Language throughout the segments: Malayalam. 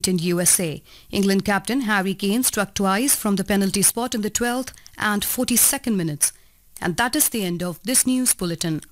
in USA. England captain Harry Kane struck twice from the penalty spot in the 12th and 42nd minutes. And that is the end of this news bulletin.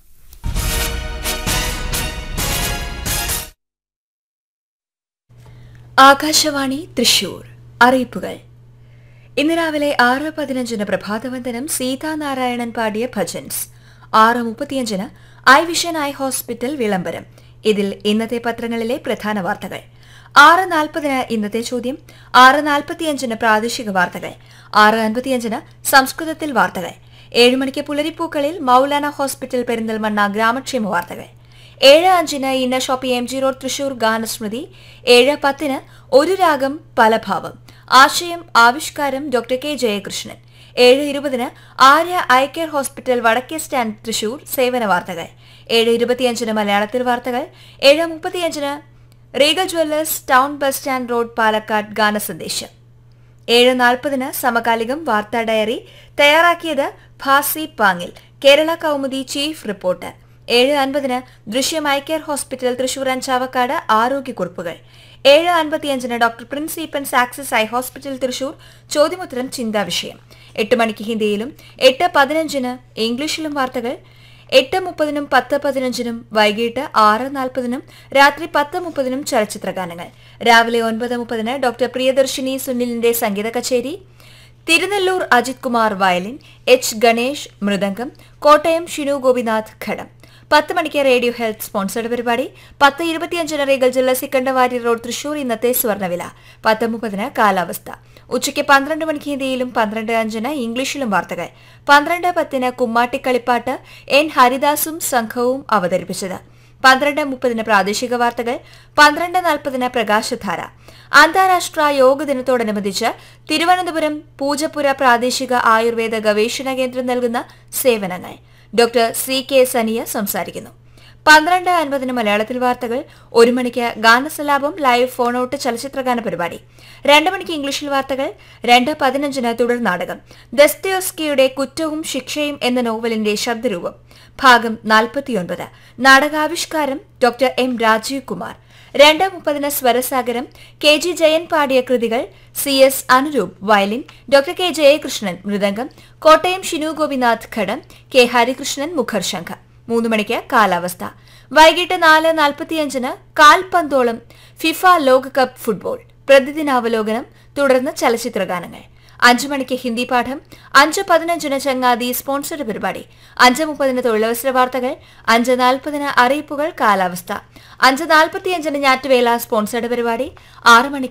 Akashvani Thrissur അറിയിപ്പുകൾ ഇന്ന് രാവിലെ ആറ് പതിനഞ്ചിന് പ്രഭാതവന്ദനം സീതാനാരായണൻ പാടിയ ഭജൻസ് ആറ് മുപ്പത്തിയഞ്ചിന് ഐ വിഷൻ ഐ ഹോസ്പിറ്റൽ വിളംബരം ഇതിൽ ഇന്നത്തെ പത്രങ്ങളിലെ പ്രധാന വാർത്തകൾ ആറ് നാൽപ്പതിന് ഇന്നത്തെ ചോദ്യം ആറ് നാൽപ്പത്തിയഞ്ചിന് പ്രാദേശിക വാർത്തകൾ ആറ് അൻപത്തിയഞ്ചിന് സംസ്കൃതത്തിൽ വാർത്തകൾ ഏഴ് മണിക്ക് പുലരിപ്പൂക്കളിൽ മൌലാന ഹോസ്പിറ്റൽ പെരിന്തൽമണ്ണ ഗ്രാമക്ഷേമ വാർത്തകൾ ഏഴ് അഞ്ചിന് inner shop M G road Thrissur ഗാനസ്മൃതി ഏഴ് പത്തിന് ഒരു രാഗം പലഭാവം ആശയം ആവിഷ്കാരം ഡോക്ടർ കെ ജയകൃഷ്ണൻ ഏഴ് ഇരുപതിന് ആര്യ ഐ കെയർ ഹോസ്പിറ്റൽ വടക്കേ സ്റ്റാൻഡ് തൃശൂർ സേവന വാർത്തകൾ ഏഴ് ഇരുപത്തിയഞ്ചിന് മലയാളത്തിൽ വാർത്തകൾ ഏഴ് മുപ്പത്തിയഞ്ചിന് Regal jewellers town bus stand road Palakkad ഗാനസന്ദേശം ഏഴ് നാൽപ്പതിന് സമകാലികം വാർത്താ ഡയറി തയ്യാറാക്കിയത് ഭാസി പാങ്ങിൽ കേരള കൗമുദി ചീഫ് റിപ്പോർട്ടർ ഏഴ് അൻപതിന് ദൃശ്യം eye care hospital Thrissur and Chavakkad ആരോഗ്യക്കുറിപ്പുകൾ ഏഴ് അൻപത്തിയഞ്ചിന് doctor Prince Eappens Axis eye hospital Thrissur ചോദ്യമുത്തരം ചിന്താ വിഷയം എട്ട് മണിക്ക് ഹിന്ദിയിലും എട്ട് പതിനഞ്ചിന് ഇംഗ്ലീഷിലും വാർത്തകൾ എട്ട് മുപ്പതിനും പത്ത് പതിനഞ്ചിനും വൈകിട്ട് ആറ് നാൽപ്പതിനും രാത്രി പത്ത് മുപ്പതിനും ചലച്ചിത്ര ഗാനങ്ങൾ രാവിലെ ഒൻപത് മുപ്പതിന് ഡോക്ടർ പ്രിയദർശിനി സുനിലിന്റെ സംഗീത കച്ചേരി തിരുനെല്ലൂർ അജിത് കുമാർ വയലിൻ എച്ച് ഗണേഷ് മൃദംഗം കോട്ടയം ഷിനു ഗോപിനാഥ് ഘടം പത്ത് മണിക്ക് റേഡിയോ ഹെൽത്ത് സ്പോൺസർഡ് പരിപാടി പത്ത് ഇരുപത്തിയഞ്ചിന് റീഗൽ ജില്ല സിക്കണ്ടവാരി റോഡ് തൃശൂർ ഇന്നത്തെ സ്വർണ്ണവില പത്ത് മുപ്പതിന് കാലാവസ്ഥ ഉച്ചയ്ക്ക് പന്ത്രണ്ട് മണിക്ക് ഹിന്ദിയിലും പന്ത്രണ്ട് അഞ്ചിന് ഇംഗ്ലീഷിലും വാർത്തകൾ പന്ത്രണ്ട് പത്തിന് കുമ്മാട്ടിക്കളിപ്പാട്ട് എൻ ഹരിദാസും സംഘവും അവതരിപ്പിച്ചത് പന്ത്രണ്ട് മുപ്പതിന് പ്രാദേശിക വാർത്തകൾ പന്ത്രണ്ട് നാൽപ്പതിന് പ്രകാശധാര അന്താരാഷ്ട്ര യോഗ ദിനത്തോടനുബന്ധിച്ച് തിരുവനന്തപുരം പൂജപ്പുര പ്രാദേശിക ആയുർവേദ ഗവേഷണ കേന്ദ്രം നൽകുന്ന സേവനങ്ങൾ ഡോക്ടർ സി കെ സനിയ സംസാരിക്കുന്നു പന്ത്രണ്ട് അൻപതിന് മലയാളത്തിൽ വാർത്തകൾ ഒരു മണിക്ക് ഗാനസലാപം ലൈവ് ഫോൺ ഔട്ട് ചലച്ചിത്രഗാന പരിപാടി രണ്ട് മണിക്ക് ഇംഗ്ലീഷിൽ വാർത്തകൾ രണ്ട് പതിനഞ്ചിന് തുടർ നാടകം ദസ്തയോസ്കിയുടെ കുറ്റവും ശിക്ഷയും എന്ന നോവലിന്റെ ശബ്ദരൂപം ഭാഗം നാൽപ്പത്തിയൊൻപത് നാടകാവിഷ്കാരം ഡോക്ടർ എം രാജീവ് കുമാർ രണ്ട് മുപ്പതിന് സ്വരസാഗരം കെ ജി ജയൻ പാടിയ കൃതികൾ C S Anuroop violin doctor K Jayakrishnan mridangam Kottayam Shinu Gopinath ghatam K Harikrishnan മുഖർശംഖ മൂന്ന് മണിക്ക് കാലാവസ്ഥ വൈകിട്ട് നാല് നാൽപ്പത്തിയഞ്ചിന് കാൽപന്തോളം ഫിഫ ലോകകപ്പ് ഫുട്ബോൾ പ്രതിദിനാവലോകനം തുടർന്ന് ചലച്ചിത്ര ഗാനങ്ങൾ അഞ്ചു മണിക്ക് ഹിന്ദി പാഠം അഞ്ച് പതിനഞ്ചിന് ചങ്ങാതി സ്പോൺസർഡ് പരിപാടി അഞ്ച് മുപ്പതിന് തൊഴിലവസര വാർത്തകൾ അഞ്ച് നാൽപ്പതിന് അറിയിപ്പുകൾ കാലാവസ്ഥ അഞ്ച് നാൽപ്പത്തിയഞ്ചിന് ഞാറ്റുവേല സ്പോൺസർഡ് പരിപാടി ആറ് മണിക്ക്